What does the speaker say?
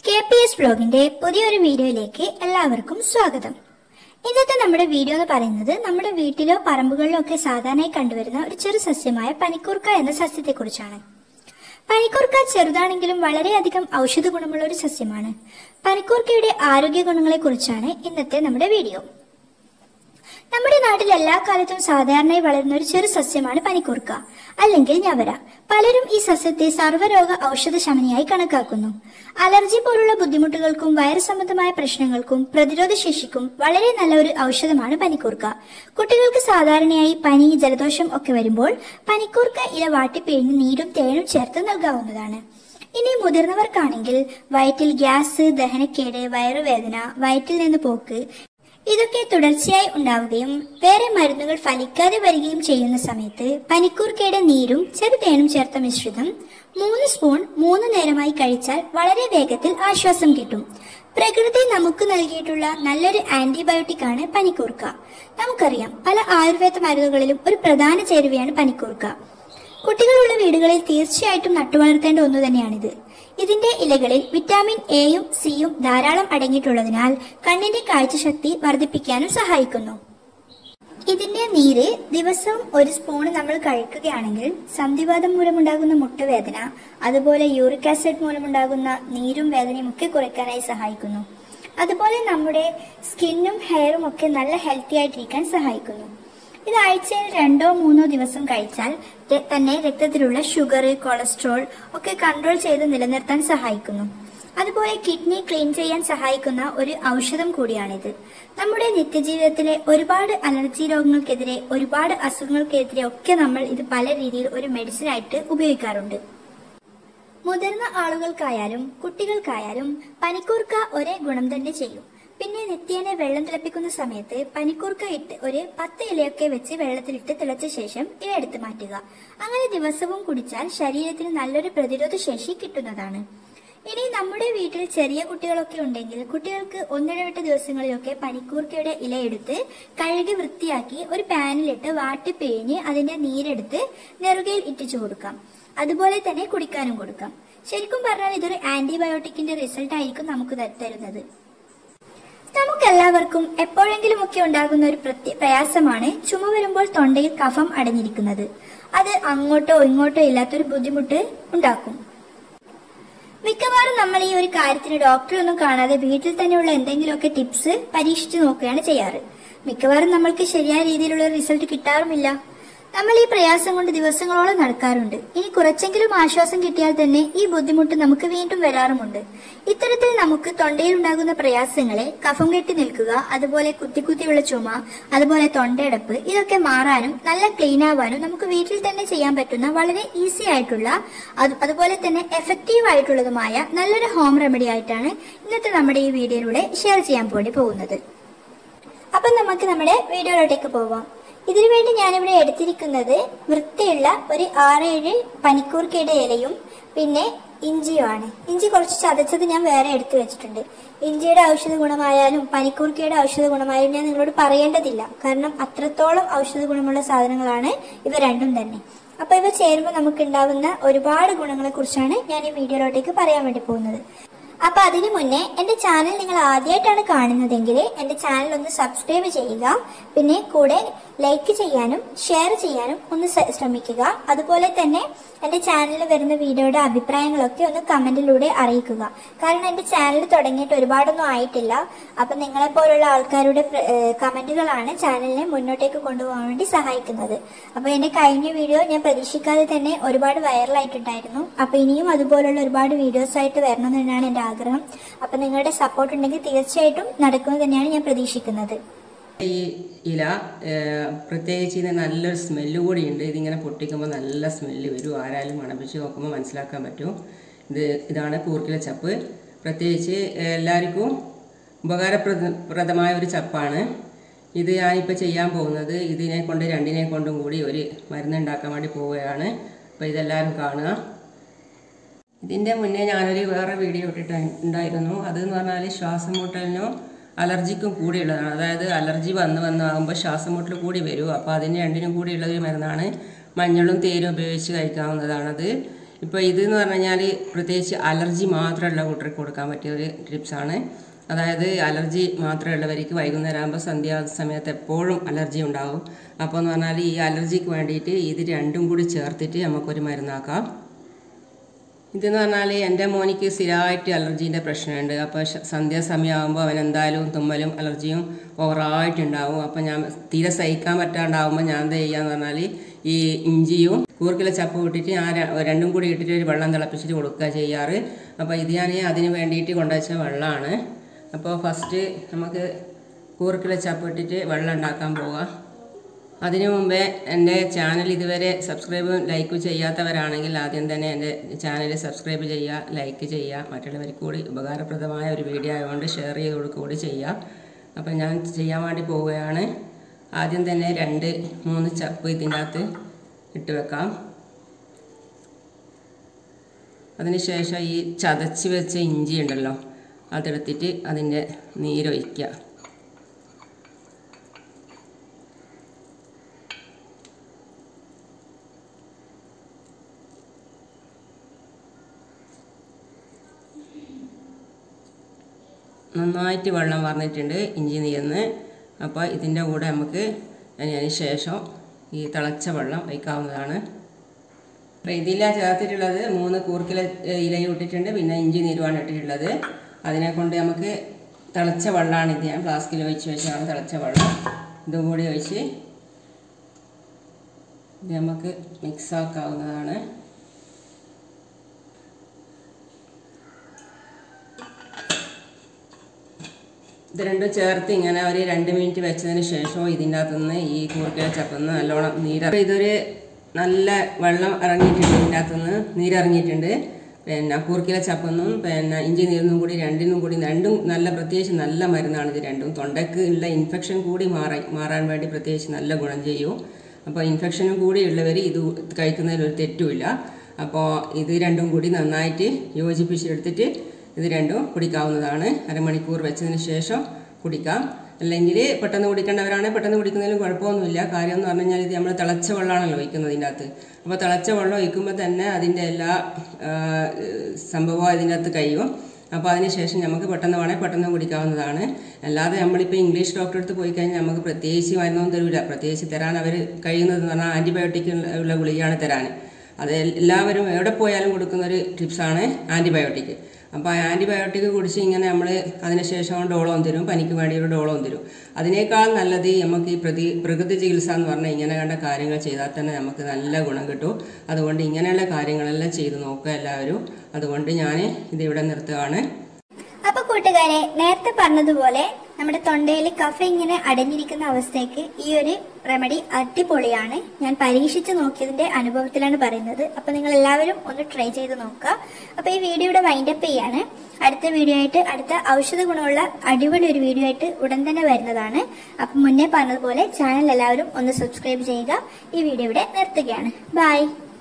K P S ബ്ലോഗിന്റെ പുതിയൊരു വീഡിയോയിലേക്ക് എല്ലാവർക്കും സ്വാഗതം ഇന്നത്തെ നമ്മുടെ വീഡിയോ എന്ന് പറയുന്നത് നമ്മുടെ വീട്ടിലോ പറമ്പുകളിലോ ഒക്കെ സാധാരണയായി കണ്ടുവരുന്ന ഒരു ചെറു സസ്യമായ പനിക്കൂർക്ക എന്ന സസ്യത്തെക്കുറിച്ചാണ് പനിക്കൂർക്ക ചെറുതാണെങ്കിലും വളരെയധികം ഔഷധ ഗുണമുള്ള ഒരു സസ്യമാണ് പനിക്കൂർക്കയുടെ ആരോഗ്യ ഗുണങ്ങളെക്കുറിച്ചാണ് ഇന്നത്തെ നമ്മുടെ വീഡിയോ നമ്മുടെ നാട്ടിൽ എല്ലാ കാലത്തും സാധാരണയായി വളരുന്ന ഒരു ചെറു സസ്യമാണ് പനിക്കൂർക്ക അല്ലെങ്കിൽ ഞവര പലരും ഈ സസ്യത്തെ സർവ്വരോഗ ഔഷധ ശമനിയായി കണക്കാക്കുന്നു അലർജി പോലുള്ള ബുദ്ധിമുട്ടുകൾക്കും വൈറസ് സംബന്ധമായ പ്രശ്നങ്ങൾക്കും പ്രതിരോധ ശേഷിക്കും വളരെ നല്ല ഒരു ഔഷധമാണ് പനിക്കൂർക്ക കുട്ടികൾക്ക് സാധാരണയായി പനി ജലദോഷം ഒക്കെ വരുമ്പോൾ പനിക്കൂർക്ക ഇല വാട്ടിപ്പിഴിഞ്ഞ് നീരും തേനും ചേർത്ത് നൽകാവുന്നതാണ് ഇനി മുതിർന്നവർക്കാണെങ്കിൽ വയറ്റിൽ ഗ്യാസ് ദഹനക്കേട് വയറുവേദന വയറ്റിൽ നിന്ന് പോക്ക് ഇതൊക്കെ തുടർച്ചയായി ഉണ്ടാവുകയും വേറെ മരുന്നുകൾ ഫലിക്കാതെ വരികയും ചെയ്യുന്ന സമയത്ത് പനിക്കൂർക്കയുടെ നീരും ചെറുതേനും ചേർത്ത മിശ്രിതം മൂന്ന് സ്പൂൺ മൂന്ന് നേരമായി കഴിച്ചാൽ വളരെ വേഗത്തിൽ ആശ്വാസം കിട്ടും പ്രകൃതി നമുക്ക് നൽകിയിട്ടുള്ള നല്ലൊരു ആന്റിബയോട്ടിക് ആണ് പനിക്കൂർക്ക നമുക്കറിയാം പല ആയുർവേദ മരുന്നുകളിലും ഒരു പ്രധാന ചേരുവയാണ് പനിക്കൂർക്ക കുട്ടികളുള്ള വീടുകളിൽ തീർച്ചയായിട്ടും നട്ടുവളർത്തേണ്ട ഒന്നു തന്നെയാണിത് ഇതിന്റെ ഇലകളിൽ വിറ്റാമിൻ എയും സിയും ധാരാളം അടങ്ങിയിട്ടുള്ളതിനാൽ കണ്ണിന്റെ കാഴ്ചശക്തി വർദ്ധിപ്പിക്കാനും സഹായിക്കുന്നു ഇതിന്റെ നീര് ദിവസവും ഒരു സ്പൂൺ നമ്മൾ കഴിക്കുകയാണെങ്കിൽ സന്ധിവാദം മൂലമുണ്ടാകുന്ന മുട്ടുവേദന അതുപോലെ യൂറിക് ആസിഡ് മൂലമുണ്ടാകുന്ന നീരും വേദനയും ഒക്കെ കുറയ്ക്കാനായി സഹായിക്കുന്നു അതുപോലെ നമ്മുടെ സ്കിന്നും ഹെയറും ഒക്കെ നല്ല ഹെൽത്തി ആയിട്ടിരിക്കാൻ സഹായിക്കുന്നു ഇത് ആഴ്ചയിൽ രണ്ടോ മൂന്നോ ദിവസം കഴിച്ചാൽ ര- തന്നെ രക്തത്തിലുള്ള ഷുഗർ കൊളസ്ട്രോൾ ഒക്കെ കൺട്രോൾ ചെയ്ത് നിലനിർത്താൻ സഹായിക്കുന്നു അതുപോലെ കിഡ്നി ക്ലീൻ ചെയ്യാൻ സഹായിക്കുന്ന ഒരു ഔഷധം കൂടിയാണിത് നമ്മുടെ നിത്യജീവിതത്തിലെ ഒരുപാട് അലർജി രോഗങ്ങൾക്കെതിരെ ഒരുപാട് അസുഖങ്ങൾക്കെതിരെ ഒക്കെ നമ്മൾ ഇത് പല രീതിയിൽ ഒരു മെഡിസിൻ ആയിട്ട് ഉപയോഗിക്കാറുണ്ട് മുതിർന്ന ആളുകൾക്കായാലും കുട്ടികൾക്കായാലും പനിക്കൂർക്ക ഒരേ ഗുണം തന്നെ ചെയ്യും പിന്നെ നിത്യേന വെള്ളം തിളപ്പിക്കുന്ന സമയത്ത് പനിക്കൂർക്ക ഇട്ട് ഒരു പത്ത് ഇലയൊക്കെ വെച്ച് വെള്ളത്തിലിട്ട് തിളച്ച ശേഷം ഇല എടുത്ത് മാറ്റുക അങ്ങനെ ദിവസവും കുടിച്ചാൽ ശരീരത്തിന് നല്ലൊരു പ്രതിരോധ ശേഷി കിട്ടുന്നതാണ് ഇനി നമ്മുടെ വീട്ടിൽ ചെറിയ കുട്ടികളൊക്കെ ഉണ്ടെങ്കിൽ കുട്ടികൾക്ക് ഒന്നിടവിട്ട ദിവസങ്ങളിലൊക്കെ പനിക്കൂർക്കയുടെ ഇല എടുത്ത് കഴുകി വൃത്തിയാക്കി ഒരു പാനിലിട്ട് വാട്ടി പിഴിഞ്ഞ് അതിന്റെ നീരെടുത്ത് നെറുകയിൽ ഇറ്റിച്ചു കൊടുക്കാം അതുപോലെ തന്നെ കുടിക്കാനും കൊടുക്കാം ശരിക്കും പറഞ്ഞാൽ ഇതൊരു ആന്റിബയോട്ടിക്കിന്റെ റിസൾട്ട് ആയിരിക്കും നമുക്ക് ത- തരുന്നത് നമുക്കെല്ലാവർക്കും എപ്പോഴെങ്കിലും ഒക്കെ ഉണ്ടാകുന്ന ഒരു പ്രത്യ- പ്രയാസമാണ് ചുമ വരുമ്പോൾ തൊണ്ടയിൽ കഫം അടഞ്ഞിരിക്കുന്നത് അത് അങ്ങോട്ടോ ഇങ്ങോട്ടോ ഇല്ലാത്തൊരു ബുദ്ധിമുട്ട് ഉണ്ടാക്കും മിക്കവാറും നമ്മൾ ഈ ഒരു കാര്യത്തിന് ഡോക്ടറെ ഒന്നും കാണാതെ വീട്ടിൽ തന്നെയുള്ള എന്തെങ്കിലുമൊക്കെ ടിപ്സ് പരീക്ഷിച്ചു നോക്കുകയാണ് ചെയ്യാറ് മിക്കവാറും നമ്മൾക്ക് ശരിയായ രീതിയിലുള്ള റിസൾട്ട് കിട്ടാറുമില്ല നമ്മൾ ഈ പ്രയാസം കൊണ്ട് ദിവസങ്ങളോളം നടക്കാറുണ്ട് ഇനി കുറച്ചെങ്കിലും ആശ്വാസം കിട്ടിയാൽ തന്നെ ഈ ബുദ്ധിമുട്ട് നമുക്ക് വീണ്ടും വരാറുമുണ്ട് ഇത്തരത്തിൽ നമുക്ക് തൊണ്ടയിൽ ഉണ്ടാകുന്ന പ്രയാസങ്ങളെ കഫം കെട്ടി നിൽക്കുക അതുപോലെ കുത്തിക്കുത്തിയുള്ള ചുമ അതുപോലെ തൊണ്ടയടപ്പ് ഇതൊക്കെ മാറാനും നല്ല ക്ലീൻ ആവാനും നമുക്ക് വീട്ടിൽ തന്നെ ചെയ്യാൻ പറ്റുന്ന വളരെ ഈസി ആയിട്ടുള്ള അത് അതുപോലെ തന്നെ എഫക്റ്റീവ് ആയിട്ടുള്ളതുമായ നല്ലൊരു ഹോം റെമഡി ആയിട്ടാണ് ഇന്നത്തെ നമ്മുടെ ഈ വീഡിയോയിലൂടെ ഷെയർ ചെയ്യാൻ വേണ്ടി പോകുന്നത് അപ്പൊ നമുക്ക് നമ്മുടെ വീഡിയോയിലോട്ടേക്ക് പോവാം ഇതിനു വേണ്ടി ഞാനിവിടെ എടുത്തിരിക്കുന്നത് വൃത്തിയുള്ള ഒരു ആറേഴ് പനിക്കൂർക്കയുടെ ഇലയും പിന്നെ ഇഞ്ചിയുമാണ് ഇഞ്ചി കുറച്ച് ചതച്ചത് ഞാൻ വേറെ എടുത്തു വെച്ചിട്ടുണ്ട് ഇഞ്ചിയുടെ ഔഷധ ഗുണമായാലും പനിക്കൂർക്കയുടെ ഔഷധ ഗുണമായാലും ഞാൻ നിങ്ങളോട് പറയേണ്ടതില്ല കാരണം അത്രത്തോളം ഔഷധ ഗുണമുള്ള സാധനങ്ങളാണ് ഇവ രണ്ടും തന്നെ അപ്പൊ ഇവ ചേരുമ്പോൾ നമുക്ക് ഉണ്ടാവുന്ന ഒരുപാട് ഗുണങ്ങളെ കുറിച്ചാണ് ഞാൻ ഈ വീഡിയോയിലോട്ടേക്ക് പറയാൻ വേണ്ടി പോകുന്നത് അപ്പൊ അതിനു മുന്നേ എന്റെ ചാനൽ നിങ്ങൾ ആദ്യമായിട്ടാണ് കാണുന്നതെങ്കിൽ എന്റെ ചാനൽ ഒന്ന് സബ്സ്ക്രൈബ് ചെയ്യുക പിന്നെ കൂടെ ലൈക്ക് ചെയ്യാനും ഷെയർ ചെയ്യാനും ഒന്ന് സ- ശ്രമിക്കുക അതുപോലെ തന്നെ എന്റെ ചാനലിൽ വരുന്ന വീഡിയോയുടെ അഭിപ്രായങ്ങളൊക്കെ ഒന്ന് കമന്റിലൂടെ അറിയിക്കുക കാരണം എന്റെ ചാനൽ തുടങ്ങിയിട്ട് ഒരുപാടൊന്നും ആയിട്ടില്ല അപ്പൊ നിങ്ങളെ പോലുള്ള ആൾക്കാരുടെ പ്ര- ഏഹ് കമന്റുകളാണ് ചാനലിനെ മുന്നോട്ടേക്ക് കൊണ്ടുപോകാൻ വേണ്ടി സഹായിക്കുന്നത് അപ്പൊ എന്റെ കഴിഞ്ഞ വീഡിയോ ഞാൻ പ്രതീക്ഷിക്കാതെ തന്നെ ഒരുപാട് വൈറലായിട്ടുണ്ടായിരുന്നു അപ്പൊ ഇനിയും അതുപോലുള്ള ഒരുപാട് വീഡിയോസ് ആയിട്ട് വരണം എന്ന് തന്നെയാണ് എന്റെ ആഗ്രഹം അപ്പൊ നിങ്ങളുടെ സപ്പോർട്ട് ഉണ്ടെങ്കിൽ തീർച്ചയായിട്ടും നടക്കുമെന്ന് തന്നെയാണ് ഞാൻ പ്രതീക്ഷിക്കുന്നത് ഈ ഇല ഏഹ്, പ്രത്യേകിച്ച് ഇതിന് നല്ലൊരു സ്മെല്ല് കൂടിയുണ്ട് ഇതിങ്ങനെ പൊട്ടിക്കുമ്പോൾ നല്ല സ്മെല്ല് വരും ആരായാലും മണപ്പിച്ച് നോക്കുമ്പോൾ മനസ്സിലാക്കാൻ പറ്റും ഇത് ഇതാണ് കൂർക്കില ചപ്പ് പ്രത്യേകിച്ച് എല്ലാവർക്കും ഉപകാരപ്രദമായ ഒരു ചപ്പാണ് ഇത് ഞാനിപ്പോൾ ചെയ്യാൻ പോകുന്നത് ഇതിനെ കൊണ്ട് രണ്ടിനെ കൊണ്ടും കൂടി ഒരു മരുന്ന് ഉണ്ടാക്കാൻ വേണ്ടി പോവുകയാണ് അപ്പോൾ ഇതെല്ലാവരും കാണുക ഇതിൻ്റെ മുന്നേ ഞാനൊരു വേറെ വീഡിയോ ഇട്ടിട്ട് ഉണ്ടായിരുന്നു അതെന്ന് പറഞ്ഞാൽ ശ്വാസം മുട്ടലിനും അലർജിക്കും കൂടിയുള്ളതാണ് അതായത് അലർജി വന്ന് വന്ന് ആകുമ്പോൾ ശ്വാസം മുട്ടൽ കൂടി വരും അപ്പോൾ അതിന് രണ്ടിനും കൂടിയുള്ള ഒരു മരുന്നാണ് മഞ്ഞളും തേനും ഉപയോഗിച്ച് കഴിക്കാവുന്നതാണത് ഇപ്പോൾ ഇത് എന്ന് പറഞ്ഞു കഴിഞ്ഞാൽ പ്രത്യേകിച്ച് അലർജി മാത്രമുള്ള കൂട്ടർക്ക് കൊടുക്കാൻ പറ്റിയ ഒരു ടിപ്സാണ് അതായത് അലർജി മാത്രമുള്ളവർക്ക് വൈകുന്നേരം ആകുമ്പോൾ സന്ധ്യാ സമയത്ത് എപ്പോഴും അലർജി ഉണ്ടാവും അപ്പോൾ എന്ന് പറഞ്ഞാൽ ഈ അലർജിക്ക് വേണ്ടിയിട്ട് ഇത് രണ്ടും കൂടി ചേർത്തിട്ട് നമുക്കൊരു മരുന്നാക്കാം ഇതെന്ന് പറഞ്ഞാൽ എൻ്റെ മോനിക്ക് സ്ഥിരമായിട്ട് അലർജീൻ്റെ പ്രശ്നമുണ്ട് അപ്പോൾ സന്ധ്യാസമയമാകുമ്പോൾ അവൻ എന്തായാലും തുമ്മലും അലർജിയും ഓവറായിട്ടുണ്ടാവും അപ്പോൾ ഞാൻ തീരെ സഹിക്കാൻ പറ്റാണ്ടാവുമ്പോൾ ഞാൻ എന്താ ചെയ്യാന്ന് പറഞ്ഞാൽ ഈ ഇഞ്ചിയും കൂർക്കില ചപ്പ് ഇട്ടിട്ട് ഞാൻ ര- രണ്ടും കൂടി ഇട്ടിട്ട് ഒരു വെള്ളം തിളപ്പിച്ചിട്ട് കൊടുക്കുക ചെയ്യാറ് അപ്പോൾ ഇത് ഞാൻ അതിന് വേണ്ടിയിട്ട് കൊണ്ടുവച്ച വെള്ളമാണ് അപ്പോൾ ഫസ്റ്റ് നമുക്ക് കൂർക്കില ചപ്പ് ഇട്ടിട്ട് വെള്ളം ഉണ്ടാക്കാൻ പോകാം അതിനു മുമ്പേ എൻ്റെ ചാനൽ ഇതുവരെ സബ്സ്ക്രൈബും ലൈക്കും ചെയ്യാത്തവരാണെങ്കിൽ ആദ്യം തന്നെ എൻ്റെ ചാനൽ സബ്സ്ക്രൈബ് ചെയ്യുക ലൈക്ക് ചെയ്യുക മറ്റുള്ളവർക്ക് കൂടി ഉപകാരപ്രദമായ ഒരു വീഡിയോ ആയതുകൊണ്ട് ഷെയർ ചെയ്ത് കൊടുക്കുക കൂടി ചെയ്യുക അപ്പം ഞാൻ ചെയ്യാൻ വേണ്ടി പോവുകയാണ് ആദ്യം തന്നെ രണ്ട് മൂന്ന് ചപ്പ് ഇതിൻ്റെ അകത്ത് ഇട്ട് വെക്കാം അതിനുശേഷം ഈ ചതച്ച് വെച്ച ഇഞ്ചി ഉണ്ടല്ലോ അതെടുത്തിട്ട് അതിൻ്റെ നീരൊഴിക്കുക നന്നായിട്ട് വെള്ളം വന്നിട്ടുണ്ട് ഇഞ്ചി നീർന്ന് അപ്പോൾ ഇതിൻ്റെ കൂടെ നമുക്ക് അതിന് ശേഷം ഈ തിളച്ച വെള്ളം വയ്ക്കാവുന്നതാണ് അപ്പോൾ ഇതില ചേർത്തിട്ടുള്ളത് മൂന്ന് കൂർക്കില ഏ, ഇലയും ഇട്ടിട്ടുണ്ട് പിന്നെ ഇഞ്ചി നീരുമാണ് ഇട്ടിട്ടുള്ളത് അതിനെ കൊണ്ട് നമുക്ക് തിളച്ച വെള്ളമാണ് ഇത് ഞാൻ ഫ്ലാസ്കിൽ ഒഴിച്ച് വെച്ചാണ് തിളച്ച വെള്ളം ഇതും കൂടി ഒഴിച്ച് ഇത് നമുക്ക് മിക്സ് ആക്കാവുന്നതാണ് ഇത് രണ്ടും ചേർത്ത് ഇങ്ങനെ ഒരു രണ്ട് മിനിറ്റ് വെച്ചതിന് ശേഷം ഇതിൻ്റെ അകത്തുനിന്ന് ഈ കൂർക്കയില ചപ്പന്ന് നല്ലോണം നീര് അപ്പോൾ ഇതൊരു നല്ല വെള്ളം ഇറങ്ങിയിട്ടുണ്ട് ഇതിൻ്റെ അകത്തുനിന്ന് നീരിറങ്ങിയിട്ടുണ്ട് പിന്നെ കൂർക്കില ചപ്പെന്നും പിന്നെ ഇഞ്ചി നീരിനും കൂടി രണ്ടിനും കൂടി രണ്ടും നല്ല പ്രത്യേകിച്ച് നല്ല മരുന്നാണ് ഇത് രണ്ടും തൊണ്ടയ്ക്ക് ഉള്ള ഇൻഫെക്ഷൻ കൂടി മാറാൻ മാറാൻ വേണ്ടി പ്രത്യേകിച്ച് നല്ല ഗുണം ചെയ്യും അപ്പോൾ ഇൻഫെക്ഷനും കൂടി ഉള്ളവർ ഇത് കഴിക്കുന്നതിൽ ഒരു തെറ്റുമില്ല അപ്പോൾ ഇത് രണ്ടും കൂടി നന്നായിട്ട് യോജിപ്പിച്ചെടുത്തിട്ട് ഇത് രണ്ടും കുടിക്കാവുന്നതാണ് അരമണിക്കൂർ വെച്ചതിന് ശേഷം കുടിക്കാം അല്ലെങ്കിൽ പെട്ടെന്ന് കുടിക്കേണ്ടവരാണെങ്കിൽ പെട്ടെന്ന് കുടിക്കുന്നതിലും കുഴപ്പമൊന്നുമില്ല കാര്യം എന്ന് പറഞ്ഞു കഴിഞ്ഞാൽ ഇത് നമ്മൾ തിളച്ച വെള്ളമാണല്ലോ ഒഴിക്കുന്നത് ഇതിൻ്റെ അകത്ത് അപ്പോൾ തിളച്ച വെള്ളം ഒഴിക്കുമ്പോൾ തന്നെ അതിൻ്റെ എല്ലാ ആ, സംഭവവും അതിൻ്റെ അകത്ത് കഴിയും അപ്പോൾ അതിന് ശേഷം നമുക്ക് പെട്ടെന്ന് വേണേൽ പെട്ടെന്ന് കുടിക്കാവുന്നതാണ് അല്ലാതെ നമ്മളിപ്പോൾ ഇംഗ്ലീഷ് ഡോക്ടറെ അടുത്ത് പോയി കഴിഞ്ഞാൽ നമുക്ക് പ്രത്യേകിച്ച് മരുന്നൊന്നും തരില്ല പ്രത്യേകിച്ച് തരാൻ അവർ കഴിയുന്നതെന്ന് പറഞ്ഞാൽ ആൻറ്റിബയോട്ടിക് ഉള്ള ഗുളികയാണ് തരാൻ അത് എല്ലാവരും എവിടെ പോയാലും കൊടുക്കുന്ന ഒരു ടിപ്സാണ് ആൻറ്റിബയോട്ടിക് അപ്പോൾ ആ ആൻറ്റിബയോട്ടിക് കുടിച്ച് ഇങ്ങനെ നമ്മൾ അതിനുശേഷം ഡോളവും തരും പനിക്ക് വേണ്ടി ഒരു ഡോളവും തരും അതിനേക്കാൾ നല്ലത് നമുക്ക് ഈ പ്രതി പ്രകൃതി ചികിത്സ എന്ന് പറഞ്ഞാൽ ഇങ്ങനെ കണ്ട കാര്യങ്ങൾ ചെയ്താൽ തന്നെ നമുക്ക് നല്ല ഗുണം കിട്ടും അതുകൊണ്ട് ഇങ്ങനെയുള്ള കാര്യങ്ങളെല്ലാം ചെയ്ത് നോക്കുക എല്ലാവരും അതുകൊണ്ട് ഞാൻ ഇതിവിടെ നിർത്തുകയാണ് അപ്പൊ കൂട്ടുകാരെ നേരത്തെ പറഞ്ഞതുപോലെ നമ്മുടെ തൊണ്ടയിൽ കഫ ഇങ്ങനെ അടഞ്ഞിരിക്കുന്ന അവസ്ഥയ്ക്ക് ഈ ഒരു റെമഡി അടിപൊളിയാണ് ഞാൻ പരീക്ഷിച്ച് നോക്കിയതിന്റെ അനുഭവത്തിലാണ് പറയുന്നത് അപ്പൊ നിങ്ങൾ എല്ലാവരും ഒന്ന് ട്രൈ ചെയ്ത് നോക്കുക അപ്പൊ ഈ വീഡിയോയുടെ വൈൻഡപ്പ് ചെയ്യാണ് അടുത്ത വീഡിയോ ആയിട്ട് അടുത്ത ഔഷധ ഗുണമുള്ള അടിപൊളി ഒരു വീഡിയോ ആയിട്ട് ഉടൻ തന്നെ വരുന്നതാണ് അപ്പൊ മുന്നേ പറഞ്ഞതുപോലെ ചാനൽ എല്ലാവരും ഒന്ന് സബ്സ്ക്രൈബ് ചെയ്യുക ഈ വീഡിയോ ഇവിടെ നിർത്തുകയാണ് ബൈ